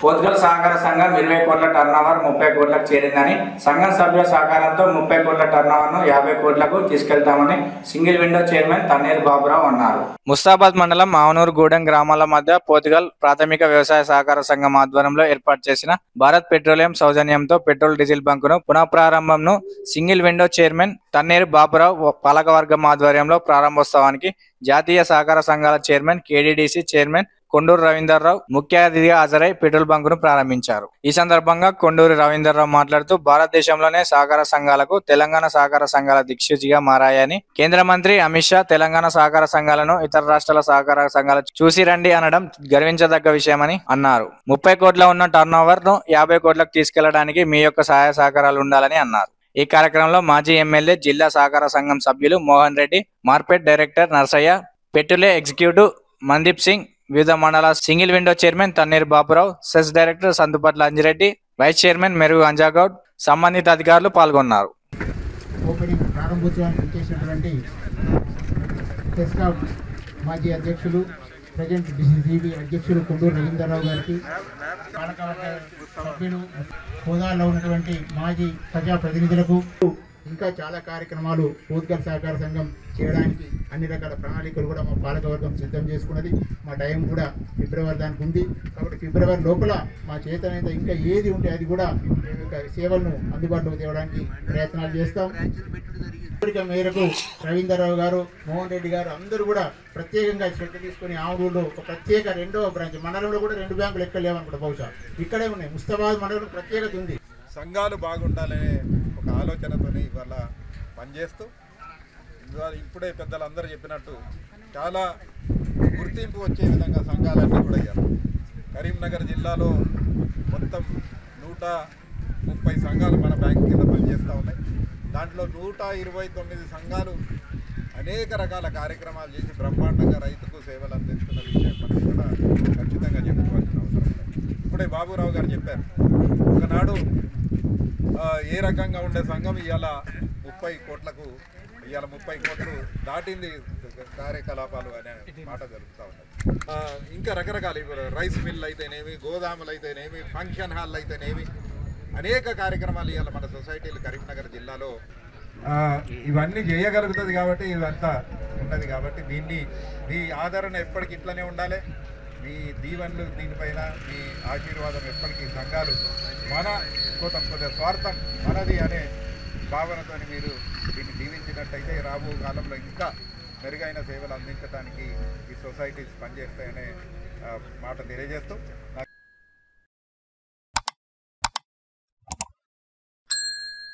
పోతుగల్ సహకార సంఘం ఇరవై కోట్ల టర్నోవర్ ముప్పై కోట్లకు చేరిందని సంఘం సభ్యుల సహకారంతో ముప్పై కోట్ల టర్నోవర్ను యాభై కోట్లకు తీసుకెళ్తామని single window chairman Thanneer Baburao అన్నారు ముస్తాబాద్ మండలం మావనూరు గూడెం గ్రామాల మధ్య పోతుగల్ ప్రాథమిక వ్యవసాయ సహకార సంఘం ఆధ్వర్యంలో ఏర్పాటు చేసిన భారత్ పెట్రోలియం సౌజన్యంతో పెట్రోల్ డీజిల్ బంకును పునఃప్రారంభంను single window chairman Thanneeru Baburao పాలకవర్గం ఆధ్వర్యంలో ప్రారంభోత్సవానికి జాతీయ సహకార సంఘాల chairman KDDC chairman Konduru Ravinder Rao ముఖ్య అతిథిగా హాజరై పెట్రోల్ బంకును ప్రారంభించారు ఈ సందర్భంగా కొండూరు రవీందర్రావు మాట్లాడుతూ భారతదేశంలోనే సహకార సంఘాలకు తెలంగాణ సహకార సంఘాల దిక్సూచిగా మారాయని కేంద్ర మంత్రి అమిత్ షా తెలంగాణ సహకార సంఘాలను ఇతర రాష్ట్రాల సహకార సంఘాలు చూసి రండి అనడం గర్వించదగ్గ విషయమని అన్నారు ముప్పై కోట్ల ఉన్న టర్న్ ఓవర్ ను యాభై కోట్లకు తీసుకెళ్లడానికి మీ యొక్క సహాయ సహకారాలు ఉండాలని అన్నారు ఈ కార్యక్రమంలో మాజీ ఎమ్మెల్యే జిల్లా సహకార సంఘం సభ్యులు మోహన్ రెడ్డి మార్కెట్ డైరెక్టర్ నర్సయ్య పెట్టులే ఎగ్జిక్యూటివ్ మందీప్ సింగ్ వివిధ మండల single window chairman Thanneer Baburao cess director Sandupatla Anji Reddy vice chairman Merugu Anja Goud సంబంధిత అధికారులు పాల్గొన్నారు ఓపెనింగ్ ప్రారంభోత్సవానికి చేసినటువంటి టెస్కాప్ మాజీ అధ్యక్షులు ప్రజెంట్ డిసిసిబి అధ్యక్షులు కొండూరు రవీంద్రరావు గారికి పాలకవర్గ సభ్యులు హోదాలో ఉన్నటువంటి మాజీ ప్రజాప్రతినిధులకు ఇంకా చాలా కార్యక్రమాలు పూద్గల్ సహకార సంఘం చేయడానికి అన్ని రకాల ప్రణాళికలు కూడా మా పాలకవర్గం సిద్ధం చేసుకున్నది మా టైం కూడా ఫిబ్రవరి దానికి ఉంది కాబట్టి ఫిబ్రవరి లోపల మా చేతనైతే ఇంకా ఏది ఉంటే అది కూడా ఈ యొక్క సేవలను అందుబాటులోకి తేవడానికి ప్రయత్నాలు చేస్తాం కోరిక మేరకు రవీంద్రరావు గారు మోహన్ రెడ్డి గారు అందరూ కూడా ప్రత్యేకంగా శ్రద్ధ తీసుకుని ఆవుడూరులో ఒక ప్రత్యేక రెండవ బ్రాంచ్ మండలంలో కూడా రెండు బ్యాంకులు ఎక్కడ లేవనుకుంటా బహుశా ఇక్కడే ఉన్నాయి ముస్తాబాద్ మండలం ప్రత్యేకత ఉంది సంఘాలు బాగుండాలనే ఒక ఆలోచనతో ఇవాళ పనిచేస్తూ ఇవాళ ఇప్పుడే పెద్దలందరూ చెప్పినట్టు చాలా గుర్తింపు వచ్చే విధంగా సంఘాలన్నీ కూడా అయ్యారు కరీంనగర్ జిల్లాలో మొత్తం నూట ముప్పై సంఘాలు మన బ్యాంక్ కింద పనిచేస్తూ ఉన్నాయి దాంట్లో నూట ఇరవై తొమ్మిది సంఘాలు అనేక రకాల కార్యక్రమాలు చేసి బ్రహ్మాండంగా రైతుకు సేవలు అందిస్తున్న విషయం మనం కూడా ఖచ్చితంగా చెప్పుకోవాల్సిన అవసరం ఉంది ఇప్పుడే బాబురావు గారు చెప్పారు ఒకనాడు ఆ, ఏ రకంగా ఉండే సంఘం ఇవాళ ముప్పై కోట్లకు ఇవాళ ముప్పై కోట్లు దాటింది కార్యకలాపాలు అనే మాట జరుగుతూ ఉన్నది ఆ, ఇంకా రకరకాల ఇప్పుడు రైస్ మిల్ అయితేనేమి గోదాములు అయితేనేమి ఫంక్షన్ హాల్ అయితేనేమి అనేక కార్యక్రమాలు ఇవాళ మన సొసైటీలు కరీంనగర్ జిల్లాలో ఆ, ఇవన్నీ చేయగలుగుతుంది కాబట్టి ఇదంతా ఉన్నది కాబట్టి దీన్ని మీ ఆదరణ ఎప్పటికి ఇట్లనే ఉండాలి మీ దీవెనలు దీనిపైన మీ ఆశీర్వాదం ఎప్పటికీ సంఘాలు మన కొంత కొద్దిగా స్వార్థం మనది అనే భావనతో మీరు దీన్ని దీవించినట్టయితే రాబో కాలంలో ఇంకా మెరుగైన సేవలు అందించడానికి ఈ సొసైటీస్ పనిచేస్తాయనే ఆ, మాట తెలియజేస్తూ నాకు